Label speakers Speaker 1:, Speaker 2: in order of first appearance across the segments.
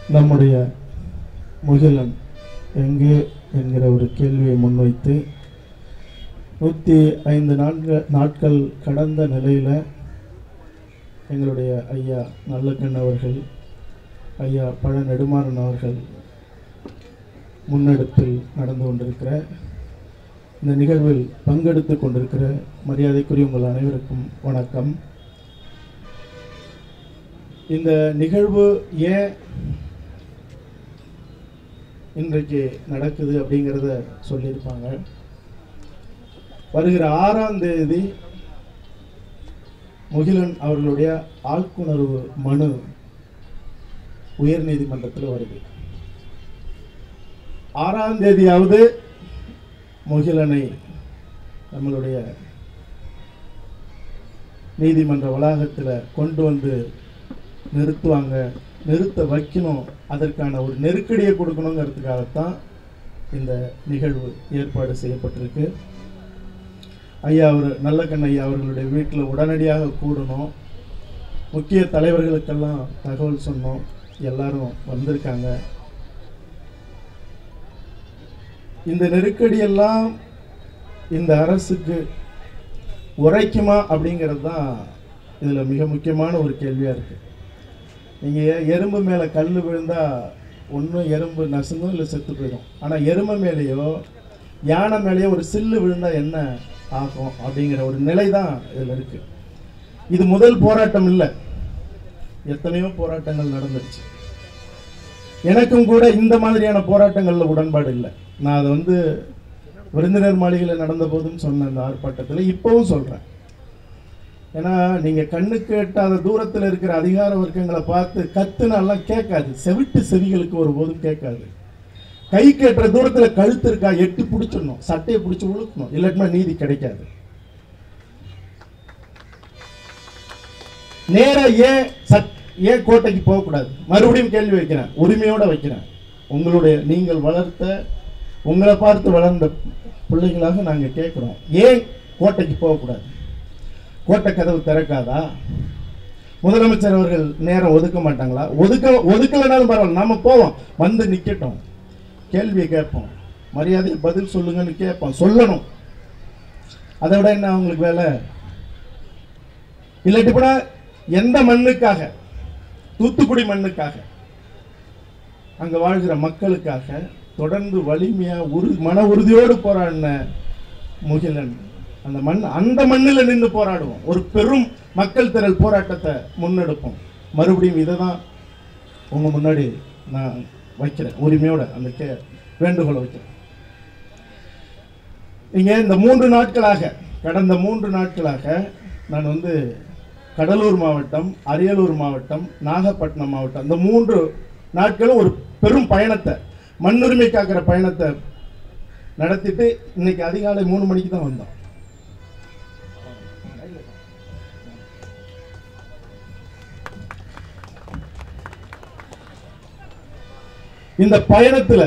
Speaker 1: நம்முடைய முகிலன் எங்கே என்கிற ஒரு கேள்வியை முன்வைத்து நூற்றி ஐந்து நாட்கள் நாட்கள் கடந்த நிலையில் எங்களுடைய ஐயா நல்லக்கண் அவர்கள் ஐயா பழ நெடுமாறன் அவர்கள் முன்னெடுப்பில் நடந்து கொண்டிருக்கிற இந்த நிகழ்வில் பங்கெடுத்து கொண்டிருக்கிற மரியாதைக்குரிய உங்கள் அனைவருக்கும் வணக்கம் இந்த நிகழ்வு ஏன் இன்றைக்கு நடக்குது அப்படிங்கிறத சொல்லியிருப்பாங்க வருகிற ஆறாம் தேதி முகிலன் அவர்களுடைய ஆட்குணர்வு மனு உயர் நீதிமன்றத்தில் வருது ஆறாம் தேதியாவது முகிலனை நம்மளுடைய நீதிமன்ற வளாகத்தில் கொண்டு வந்து நிறுத்துவாங்க நிறுத்த வைக்கணும் அதற்கான ஒரு நெருக்கடியை கொடுக்கணுங்கிறதுக்காகத்தான் இந்த நிகழ்வு ஏற்பாடு செய்யப்பட்டிருக்கு ஐயா அவர் நல்லக்கண் ஐயா அவர்களுடைய வீட்டில் உடனடியாக கூடணும் முக்கிய தலைவர்களுக்கெல்லாம் தகவல் சொன்னோம் எல்லாரும் வந்திருக்காங்க இந்த நெருக்கடியெல்லாம் இந்த அரசுக்கு உரைக்குமா அப்படிங்கிறது தான் இதில் மிக முக்கியமான ஒரு கேள்வியாக இருக்குது நீங்கள் எறும்பு மேலே கல் விழுந்தா ஒன்றும் எறும்பு நசுங்கும் இல்லை செத்து போயிடும் ஆனால் எருமை மேலேயோ யானை மேலேயோ ஒரு சில்லு விழுந்தா என்ன ஆகும் அப்படிங்கிற ஒரு நிலை தான் இதில் இருக்குது இது முதல் போராட்டம் இல்லை எத்தனையோ போராட்டங்கள் நடந்துருச்சு எனக்கும் கூட இந்த மாதிரியான போராட்டங்களில் உடன்பாடு இல்லை நான் அதை வந்து விருந்தினர் மாளிகையில் நடந்த போதும் சொன்னேன் அந்த ஆர்ப்பாட்டத்தில் இப்போவும் சொல்கிறேன் ஏன்னா நீங்கள் கண்ணுக்கு எட்டாத தூரத்தில் இருக்கிற அதிகார வர்க்கங்களை பார்த்து கத்துனாலாம் கேட்காது செவிட்டு செவிகளுக்கு ஒரு போதும் கேட்காது கை கேட்டுற தூரத்தில் கழுத்து இருக்கா எட்டு பிடிச்சிடணும் சட்டையை பிடிச்சி உழுக்கணும் இல்லாட்டினா நீதி கிடைக்காது நேரா ஏன் சட் ஏன் கோட்டைக்கு போகக்கூடாது மறுபடியும் கேள்வி வைக்கிறேன் உரிமையோட வைக்கிறேன் உங்களுடைய நீங்கள் வளர்த்த உங்களை பார்த்து வளர்ந்த பிள்ளைகளாக நாங்கள் கேட்குறோம் ஏன் கோட்டைக்கு போகக்கூடாது கோட்டை கதவு திறக்காதா முதலமைச்சர் அவர்கள் நேரம் ஒதுக்க மாட்டாங்களா ஒதுக்க ஒதுக்கலைனாலும் பரவாயில்ல நாம போவோம் வந்து நிக்கட்டும் கேள்வியை கேட்போம் மரியாதை பதில் சொல்லுங்கன்னு கேட்போம் சொல்லணும் அதை விட என்ன அவங்களுக்கு வேலை இல்லாட்டி கூட எந்த மண்ணுக்காக தூத்துக்குடி மண்ணுக்காக அங்க வாழ்கிற மக்களுக்காக தொடர்ந்து வலிமையா உறு மன உறுதியோடு போராடின முகிலன் அந்த மண் அந்த மண்ணில் நின்று போராடுவோம் ஒரு பெரும் மக்கள் திரள் போராட்டத்தை முன்னெடுப்போம் மறுபடியும் இதை தான் உங்க முன்னாடி நான் வைக்கிறேன் உரிமையோட அந்த கே வேண்டுகோளை வைக்கிறேன் இங்க இந்த மூன்று நாட்களாக கடந்த மூன்று நாட்களாக நான் வந்து கடலூர் மாவட்டம் அரியலூர் மாவட்டம் நாகப்பட்டினம் மாவட்டம் இந்த மூன்று நாட்களும் ஒரு பெரும் பயணத்தை மண்ணுரிமை காக்கிற பயணத்தை நடத்திட்டு இன்னைக்கு அதிகாலை மூணு மணிக்கு தான் வந்தோம் இந்த பயணத்துல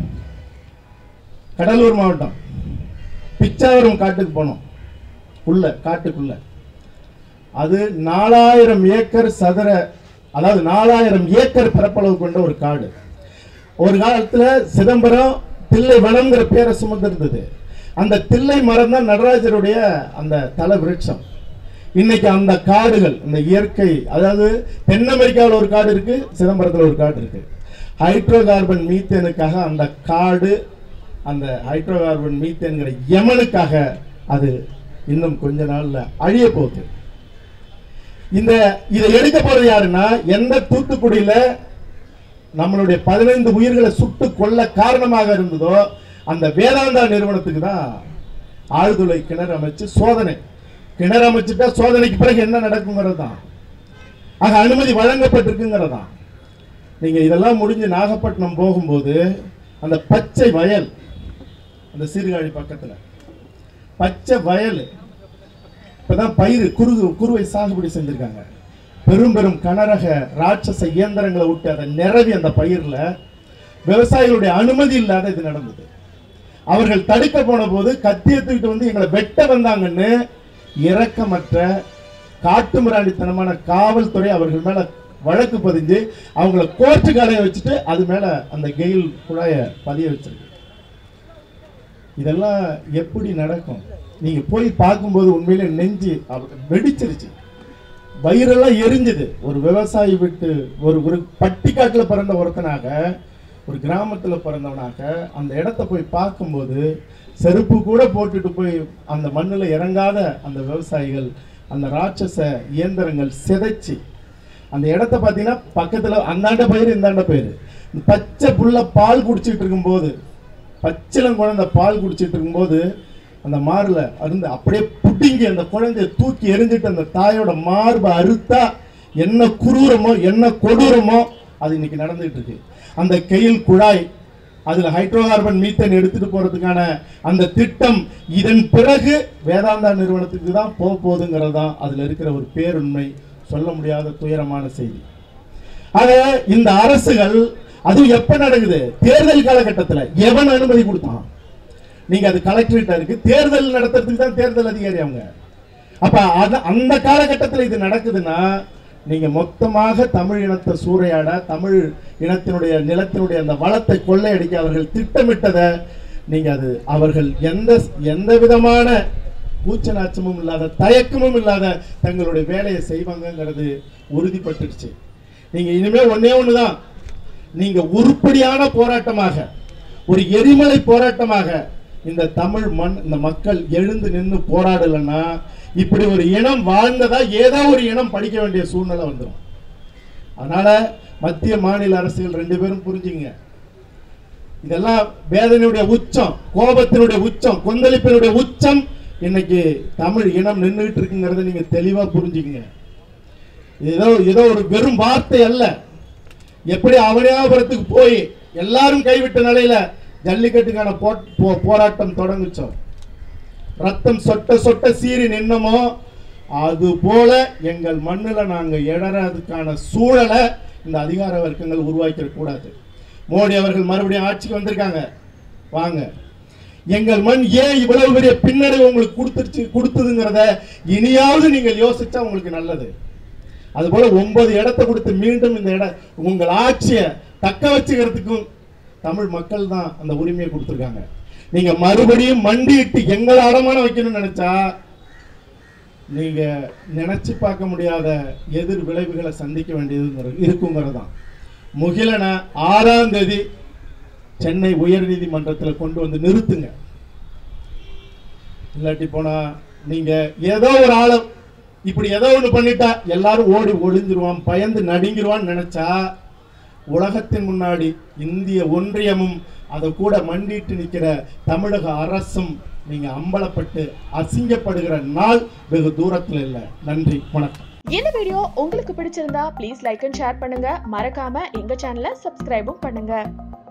Speaker 1: கடலூர் மாவட்டம் பிச்சாவரம் காட்டுக்கு போனோம் உள்ள காட்டுக்குள்ள அது நாலாயிரம் ஏக்கர் சதுர அதாவது நாலாயிரம் ஏக்கர் பரப்பளவு கொண்ட ஒரு காடு ஒரு காலத்துல சிதம்பரம் தில்லை வனம்ங்கிற பேரை சுமந்திருந்தது அந்த தில்லை மரம் தான் நடராஜருடைய அந்த தல விருட்சம் இன்னைக்கு அந்த காடுகள் இந்த இயற்கை அதாவது தென் அமெரிக்காவில் ஒரு காடு இருக்கு சிதம்பரத்தில் ஒரு காடு இருக்கு ஹைட்ரோ கார்பன் மீத்தேனுக்காக அந்த காடு அந்த ஹைட்ரோ கார்பன் மீத்தேன்கிற யமனுக்காக அது இன்னும் கொஞ்ச நாள்ல அழிய போகுது இந்த இதை எடுக்க போறது யாருன்னா எந்த தூத்துக்குடியில நம்மளுடைய பதினைந்து உயிர்களை சுட்டு கொல்ல காரணமாக இருந்ததோ அந்த வேதாந்தா நிறுவனத்துக்கு தான் ஆழ்துளை கிணறு அமைச்சு சோதனை கிணறு அமைச்சுட்டா சோதனைக்கு பிறகு என்ன நடக்குங்கிறது தான் ஆக அனுமதி வழங்கப்பட்டிருக்குங்கிறது தான் நீங்க இதெல்லாம் முடிஞ்சு நாகப்பட்டினம் போகும்போது அந்த பச்சை வயல் அந்த சீர்காழி பக்கத்துல பச்சை வயல் இப்பதான் பயிர் குறுகு குறுவை சாகுபடி செஞ்சிருக்காங்க பெரும் பெரும் கனரக ராட்சச இயந்திரங்களை விட்டு அதை நிரவி அந்த பயிர்ல விவசாயிகளுடைய அனுமதி இல்லாத இது நடந்தது அவர்கள் தடுக்க போன போது கத்தி எடுத்துக்கிட்டு வந்து எங்களை வெட்ட வந்தாங்கன்னு இரக்கமற்ற காட்டுமிராண்டித்தனமான காவல்துறை அவர்கள் மேல வழக்கு பதிஞ்சு அவங்கள கோர்ட்டு காலையை வச்சுட்டு அது மேல அந்த கெயில் குழாயை பதிய வச்சிருக்கு இதெல்லாம் எப்படி நடக்கும் நீங்க போய் பார்க்கும்போது உண்மையிலே நெஞ்சு அப்ப- வெடிச்சிருச்சு வயிறெல்லாம் எரிஞ்சுது ஒரு விவசாயி விட்டு ஒரு ஒரு பட்டிக்காட்டுல பிறந்த ஒருத்தனாக ஒரு கிராமத்துல பிறந்தவனாக அந்த இடத்த போய் பார்க்கும்போது செருப்பு கூட போட்டுட்டு போய் அந்த மண்ணுல இறங்காத அந்த விவசாயிகள் அந்த ராட்சச இயந்திரங்கள் சிதைச்சு அந்த இடத்த பார்த்தீங்கன்னா பக்கத்துல அந்தாண்ட பயிர் இந்தாண்ட பயிர் இந்த பச்சை புள்ள பால் குடிச்சிட்டு இருக்கும்போது பச்சிளம் குழந்தை பால் குடிச்சிட்டு இருக்கும்போது அந்த மார்ல அருந்து அப்படியே புட்டிங்கி அந்த குழந்தைய தூக்கி எரிஞ்சிட்டு அந்த தாயோட மார்பை அறுத்தா என்ன குரூரமோ என்ன கொடூரமோ அது இன்னைக்கு நடந்துட்டு இருக்கு அந்த கெயில் குழாய் அதுல ஹைட்ரோகார்பன் மீத்தேன் எடுத்துட்டு போறதுக்கான அந்த திட்டம் இதன் பிறகு வேதாந்தா நிறுவனத்துக்கு தான் போக போகுதுங்கிறது தான் அதுல இருக்கிற ஒரு பேருண்மை சொல்ல முடியாத துயரமான செய்தி ஆக இந்த அரசுகள் அது எப்ப நடக்குது தேர்தல் காலகட்டத்துல எவன் அனுமதி கொடுத்தான் நீங்க அது கலெக்டரேட்டா இருக்கு தேர்தல் நடத்துறதுக்கு தான் தேர்தல் அதிகாரி அவங்க அப்ப அத- அந்த காலகட்டத்துல இது நடக்குதுன்னா நீங்க மொத்தமாக தமிழ் இனத்தை சூறையாட தமிழ் இனத்தினுடைய நிலத்தினுடைய அந்த வளத்தை கொள்ளையடிக்க அவர்கள் திட்டமிட்டதை நீங்க அது அவர்கள் எந்த எந்த விதமான கூச்ச நாச்சமும் இல்லாத தயக்கமும் இல்லாத தங்களுடைய வேலையை செய்வாங்கங்கிறது உறுதிப்பட்டுடுச்சு நீங்க இனிமே ஒண்ணே ஒண்ணுதான் நீங்க உருப்படியான போராட்டமாக ஒரு எரிமலை போராட்டமாக இந்த தமிழ் மண் இந்த மக்கள் எழுந்து நின்று போராடலைன்னா இப்படி ஒரு இனம் வாழ்ந்ததா ஏதோ ஒரு இனம் படிக்க வேண்டிய சூழ்நிலை வந்துடும் அதனால மத்திய மாநில அரசுகள் ரெண்டு பேரும் புரிஞ்சுங்க இதெல்லாம் வேதனையுடைய உச்சம் கோபத்தினுடைய உச்சம் கொந்தளிப்பினுடைய உச்சம் இன்னைக்கு தமிழ் இனம் நின்றுகிட்டு இருக்குங்கிறத நீங்க தெளிவா புரிஞ்சுக்கங்க ஏதோ ஏதோ ஒரு வெறும் வார்த்தை அல்ல எப்படி அவனியாபுரத்துக்கு போய் எல்லாரும் கைவிட்ட நிலையில ஜல்லிக்கட்டுக்கான போ- போ- போராட்டம் தொடங்குச்சோம் ரத்தம் சொட்ட சொட்ட சீறி நின்னமோ அது போல எங்கள் மண்ணுல நாங்க எழறதுக்கான சூழலை இந்த அதிகார வர்க்கங்கள் உருவாக்கிட கூடாது மோடி அவர்கள் மறுபடியும் ஆட்சிக்கு வந்திருக்காங்க வாங்க எங்கள் மண் ஏன் இவ்வளவு பெரிய பின்னடைவு உங்களுக்கு கொடுத்துருச்சு கொடுத்ததுங்கிறத இனியாவது நீங்கள் யோசிச்சா உங்களுக்கு நல்லது அதுபோல ஒன்பது இடத்தை கொடுத்து மீண்டும் இந்த இடம் உங்கள் ஆட்சியை தக்க வச்சுக்கிறதுக்கும் தமிழ் மக்கள் தான் அந்த உரிமையை கொடுத்துருக்காங்க நீங்க மறுபடியும் மண்டியிட்டு எங்களை அடமானம் வைக்கணும்னு நினைச்சா நீங்க நினைச்சு பார்க்க முடியாத எதிர் விளைவுகளை சந்திக்க வேண்டியது இருக்குங்கிறது தான் முகிலனை ஆறாம் தேதி சென்னை உயர்நீதிமன்றத்தில் கொண்டு வந்து நிறுத்துங்க இல்லாட்டி போனா நீங்க ஏதோ ஒரு ஆளை இப்படி ஏதோ ஒண்ணு பண்ணிட்டா எல்லாரும் ஓடி ஒளிஞ்சிருவான் பயந்து நடுங்கிருவான்னு நினைச்சா உலகத்தின் முன்னாடி இந்திய ஒன்றியமும் அதை கூட மண்டிட்டு நிக்கிற தமிழக அரசும் நீங்க அம்பலப்பட்டு அசிங்கப்படுகிற நாள் வெகு தூரத்துல இல்லை நன்றி வணக்கம்
Speaker 2: இந்த வீடியோ உங்களுக்கு பிடிச்சிருந்தா ப்ளீஸ் லைக் அண்ட் ஷேர் பண்ணுங்க மறக்காம எங்க சேனலை சப்ஸ்கிரைபும் பண்ணுங்க